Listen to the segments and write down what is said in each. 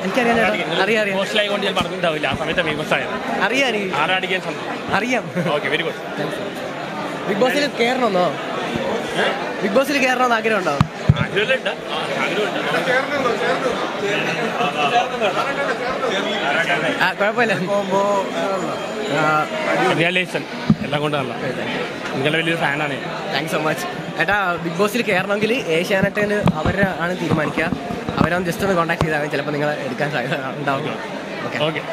എനിക്കറിയാം ചേട്ടാ അറിയാം അറിയാം മോശമായി കൊണ്ട് ഞാൻ പറഞ്ഞിട്ടുണ്ടാവില്ല ആ സമയത്ത് ഫേമസ് ആയത് അറിയാം എനിക്ക് ആരാടിക്കാൻ സംഭവം അറിയാം ഓക്കെ വെരി ഗുഡ് ബിഗ് ബോസിൽ കയറണമെന്നോ ബിഗ് ബോസിൽ കയറണമെന്ന് ആഗ്രഹമുണ്ടോ ആഗ്രഹമുണ്ട് ആഗ്രഹമുണ്ട് ആ കുഴപ്പമില്ല ആ, റിയലൈസൺ എല്ലാം കൊണ്ട് നല്ല നിങ്ങളുടെ വലിയൊരു ഫാനാണ് ഞാൻ താങ്ക്സ് സോ മച്ച് ഏട്ടാ ബിഗ് ബോസിൽ കയറണമെങ്കിൽ ഏഷ്യാനെറ്റിന് അവരെ ആണ് തീരുമാനിക്കുക അവരൊന്ന് ജസ്റ്റ് ഒന്ന് കോൺടാക്ട് ചെയ്താൽ മതി ചിലപ്പോൾ നിങ്ങൾ എടുക്കാൻ സാധ്യത ഉണ്ടാവും ഓക്കെ ഓക്കെ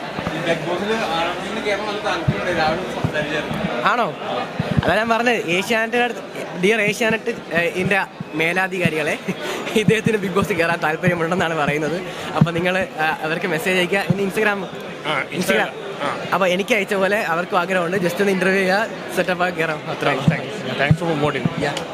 ആണോ അതാ ഞാൻ പറഞ്ഞത് ഏഷ്യാനെറ്റ് ഡിയർ ഏഷ്യാനെറ്റ് ഇതിൻ്റെ മേലാധികാരികളെ ഇദ്ദേഹത്തിന് ബിഗ് ബോസ് കയറാൻ താല്പര്യമുണ്ടെന്നാണ് പറയുന്നത് അപ്പോൾ നിങ്ങൾ അവർക്ക് മെസ്സേജ് അയക്കുക ഇനി ഇൻസ്റ്റഗ്രാം ആ ഇൻസ്റ്റഗ്രാം ആ അപ്പോൾ എനിക്ക് അയച്ച പോലെ അവർക്കും ആഗ്രഹമുണ്ട് ജസ്റ്റ് ഒന്ന് ഇന്റർവ്യൂ ചെയ്യുക സെറ്റപ്പ് ആക്കി കയറാം അത്ര താങ്ക്സ് ഫോർ പ്രൊമോട്ടിങ്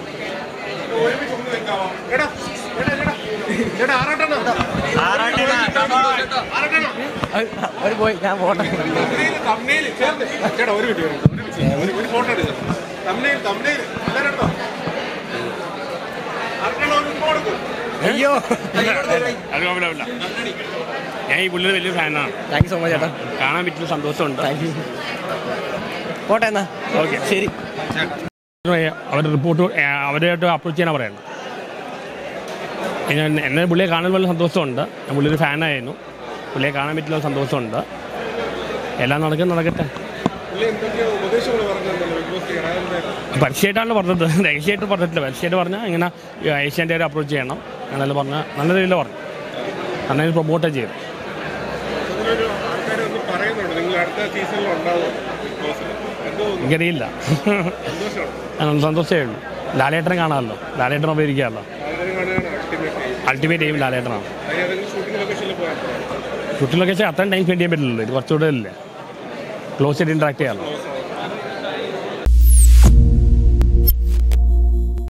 അവർ പോയി ഞാൻ പോട്ടെ ചേട്ടാ ഒരു വീഡിയോ ഒരു ഫോട്ടോ എടുക്കാം തമ്മിൽ തമ്മിൽ എല്ലാവരും എടുത്തോ ആർക്കാണോ ഒരു ഫോട്ടോ എടുക്കും അയ്യോ അത് കുഴപ്പമില്ല ഞാൻ ഈ പുള്ളിയുടെ വലിയൊരു ഫാനാണ് താങ്ക് യു സോ മച്ച് ചേട്ടാ കാണാൻ പറ്റിയ സന്തോഷമുണ്ട് താങ്ക് യു പോട്ടെ എന്നാ ഓക്കെ ശരി അവർ റിപ്പോർട്ട് അവരുമായിട്ട് അപ്രോച്ച് ചെയ്യാനാണ് പറയുന്നത് ഞാൻ എന്നെ പുള്ളിയെ കാണാൻ വളരെ സന്തോഷമുണ്ട് ഞാൻ പുള്ളിയൊരു ഫാനായിരുന്നു പുള്ളിയെ കാണാൻ പറ്റുന്ന സന്തോഷമുണ്ട് എല്ലാം നടക്കും നടക്കട്ടെ പുള്ളി എന്തൊക്കെയോ ഉപദേശങ്ങൾ പറഞ്ഞല്ലോ ബിഗ് ബോസ് കയറാൻ പരസ്യമായിട്ടാണല്ലോ പറഞ്ഞത് രഹസ്യമായിട്ട് പറഞ്ഞിട്ടില്ല പരസ്യമായിട്ട് പറഞ്ഞാൽ ഇങ്ങനെ ഏഷ്യാൻ്റെ ഒരു അപ്രോച്ച് ചെയ്യണം അങ്ങനെല്ലാം പറഞ്ഞാൽ നല്ല രീതിയിൽ പറഞ്ഞു നന്നായി പ്രൊമോട്ട് ചെയ്തു അതിലൊരു ആൾക്കാർ ഒന്ന് പറയുന്നുണ്ട് നിങ്ങൾ അടുത്ത സീസണിൽ ഉണ്ടാവും ബിഗ് ബോസിൽ എന്തോ എനിക്കറിയില്ല സന്തോഷമാണ് അങ്ങനെ സന്തോഷമേ ഉള്ളൂ ലാലേട്ടനെ കാണാമല്ലോ ലാലേട്ടൻ അപ്പോൾ ഇരിക്കാമല്ലോ വളരെ കാണുകയാണ് അൾട്ടിമേറ്റ് അൾട്ടിമേറ്റ് ടീം ലാലേട്ടനാണ് അതിന് ഏതെങ്കിലും ഷൂട്ടിംഗ് ലൊക്കേഷനിൽ പോയാൽ ഷൂട്ടിംഗ് ലൊക്കേഷൻ അത്രയും ടൈം സ്പെൻഡ് ചെയ്യാൻ പറ്റില്ലല്ലോ ഇത് കുറച്ചുകൂടെ അല്ലേ ക്ലോസ് ആയിട്ട് ഇൻട്രാക്ട് ചെയ്യാമല്ലോ